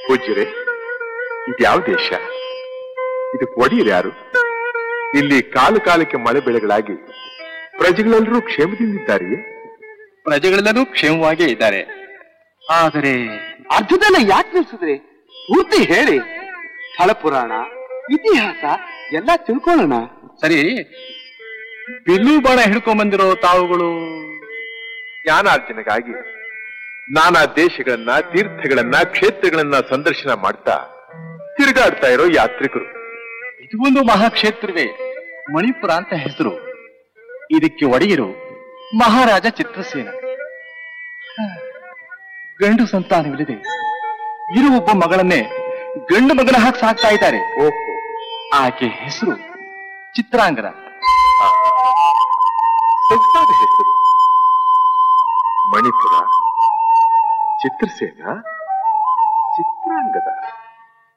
ಪೂಜ್ಯರೇ ಇದ್ಯಾವ ದೇಶ ಇದಕ್ಕೆ ಒಡೆಯರು ಯಾರು ಇಲ್ಲಿ ಕಾಲು ಕಾಲಕ್ಕೆ ಮಳೆ ಬೆಳೆಗಳಾಗಿ ಪ್ರಜೆಗಳೆಲ್ಲರೂ ಕ್ಷೇಮದಿಂದಿದ್ದಾರೆಯೇ ಪ್ರಜೆಗಳೆಲ್ಲರೂ ಕ್ಷೇಮವಾಗೇ ಇದ್ದಾರೆ ಆದರೆ ಅರ್ಧದಲ್ಲ ಯಾಕೆ ನಿಲ್ಸಿದ್ರಿ ಪೂರ್ತಿ ಹೇಳಿ ಸ್ಥಳ ಪುರಾಣ ಇತಿಹಾಸ ಎಲ್ಲ ತಿಳ್ಕೊಳ್ಳೋಣ ಸರಿ ಬಿಲ್ಲು ಬಾಣ ಹಿಡ್ಕೊಂಡ್ ಬಂದಿರೋ ತಾವುಗಳು ಜ್ಞಾನಾರ್ಜನೆಗಾಗಿ ನಾನಾ ದೇಶಗಳನ್ನ ತೀರ್ಥಗಳನ್ನ ಕ್ಷೇತ್ರಗಳನ್ನ ಸಂದರ್ಶನ ಮಾಡ್ತಾ ತಿರುಗಾಡ್ತಾ ಇರೋ ಯಾತ್ರಿಕರು ಇದು ಒಂದು ಮಹಾಕ್ಷೇತ್ರವೇ ಮಣಿಪುರ ಅಂತ ಹೆಸರು ಇದಕ್ಕೆ ಒಡೆಯರು ಮಹಾರಾಜ ಚಿತ್ರಸೇನ ಹ, ಗಂಡು ಸಂತಾನವಿಲ್ಲದೆ ಇರುವ ಒಬ್ಬ ಮಗಳನ್ನೇ ಗಂಡು ಮಗನ ಹಾಕಿ ಸಾಕ್ತಾ ಇದ್ದಾರೆ ಓಹೋ ಆಕೆ ಹೆಸರು ಚಿತ್ರಾಂಗನ ಸೊಗಸಾದ ಹೆಸರು ಮಣಿಪುರ ಚಿತ್ರಸೇನ ಚಿತ್ರಾಂಗದ